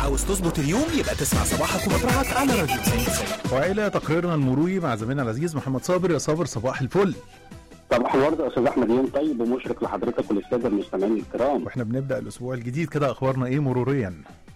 عاوز تظبط اليوم يبقى تسمع صباحك ومطرحك على راديو 90 والى تقريرنا المروي مع زميلنا العزيز محمد صابر يا صابر صباح الفل صباح الورد يا استاذ احمد يوم طيب ومشرق لحضرتك وللساده المستمعين الكرام واحنا بنبدا الاسبوع الجديد كده اخبارنا ايه مروريا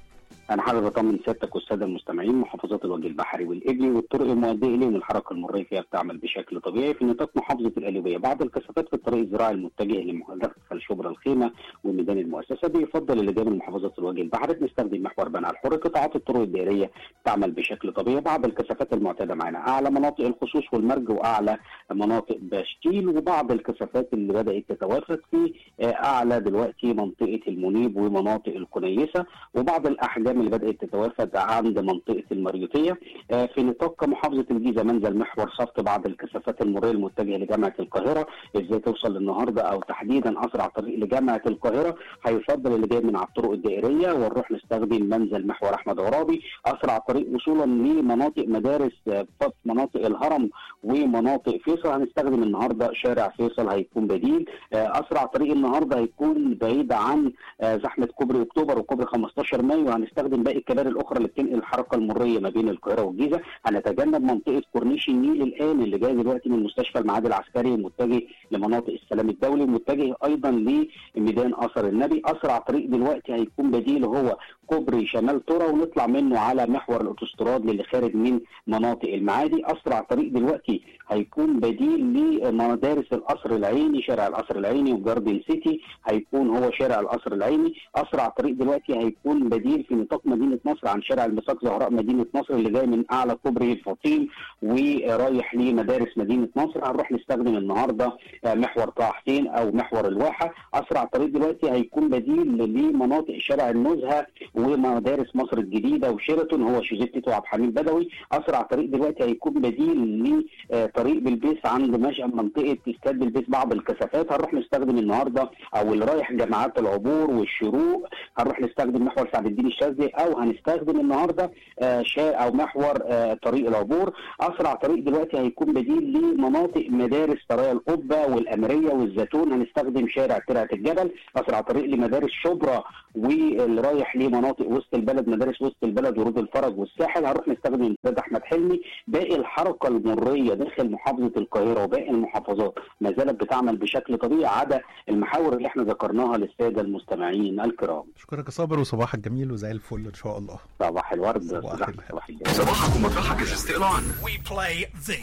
انا حابب اطمن سيادتك والساده المستمعين محافظات الوجه البحري والابلي والطرق المؤديه اليهم الحركه المريه فيها بتعمل بشكل طبيعي في نطاق محافظه القليوبيه بعض الكثافات في الطريق الزراعي المتجه لمدخل شبرا الخيمه وميدان المؤسسه بيفضل اللي جاي من محافظه الوجه البحري بنستخدم محور بنها الحر قطاعات الطرق الدائريه تعمل بشكل طبيعي بعض الكثافات المعتاده معنا اعلى مناطق الخصوص والمرج واعلى مناطق باشتيل وبعض الكثافات اللي بدات تتوافد في اعلى دلوقتي منطقه المنيب ومناطق الكنيسه وبعض الاحجام اللي بدات تتوافد عند منطقه المريوطيه في نطاق محافظه الجيزه منزل محور صفت بعض الكثافات المريه المتجهه لجامعه القاهره ازاي توصل النهارده او تحديدا اسرع طريق لجامعه القاهره هيفضل اللي جاي من على الطرق الدائريه ونروح نستخدم منزل محور احمد عرابي اسرع طريق وصولا لمناطق مدارس في مناطق الهرم ومناطق فيصل هنستخدم النهارده شارع فيصل هيكون بديل اسرع طريق النهارده هيكون بعيد عن زحمه كوبري اكتوبر وكوبري 15 مايو وهنستخدم باقي الكباري الاخرى اللي بتنقل الحركه المريه ما بين القاهره والجيزه هنتجنب منطقه كورنيش النيل الان اللي جاي دلوقتي من مستشفى المعادي العسكري متجه لمناطق السلام الدولي متجه ايضا لميدان اثر النبي اسرع طريق دلوقتي هيكون بديل هو كوبري شمال ترى ونطلع منه على محور الاوتوستراد اللي خارج من مناطق المعادي اسرع طريق دلوقتي هيكون بديل لمدارس القصر العيني شارع القصر العيني وجاردن سيتي هيكون هو شارع القصر العيني اسرع طريق دلوقتي هيكون بديل في نطاق مدينه نصر عن شارع المساق زهراء مدينه نصر اللي جاي من اعلى كوبري الفطيم ورايح لمدارس مدينه نصر هنروح نستخدم النهارده محور طه حسين او محور الواحه اسرع طريق دلوقتي هيكون بديل لمناطق شارع النزهه ومدارس مصر الجديده وشيراتون هو شوزيتي وعبد الحميد بدوي اسرع طريق دلوقتي هيكون بديل لطريق بلبيس عند مشأ منطقه استاد بلبيس بعض الكثافات هنروح نستخدم النهارده او اللي رايح جامعات العبور والشروق هنروح نستخدم محور سعد الدين الشاذلي او هنستخدم النهارده او محور طريق العبور اسرع طريق دلوقتي هيكون بديل لمناطق مدارس سرايا القبه والاميريه والزيتون هنستخدم شارع ترعه الجبل اسرع طريق لمدارس شبرا واللي رايح لمناطق وسط البلد مدارس وسط البلد ورود الفرج والساحل هنروح نستخدم امتداد احمد حلمي باقي الحركه المريه داخل محافظه القاهره وباقي المحافظات ما زالت بتعمل بشكل طبيعي عدا المحاور اللي احنا ذكرناها للساده المستمعين الكرام اشكرك يا صابر وصباحك جميل وزي الفل ان شاء الله صباح الورد صباح صباح الخير. صباح الجمال. صباحك ومطرحك الاستقلال We play the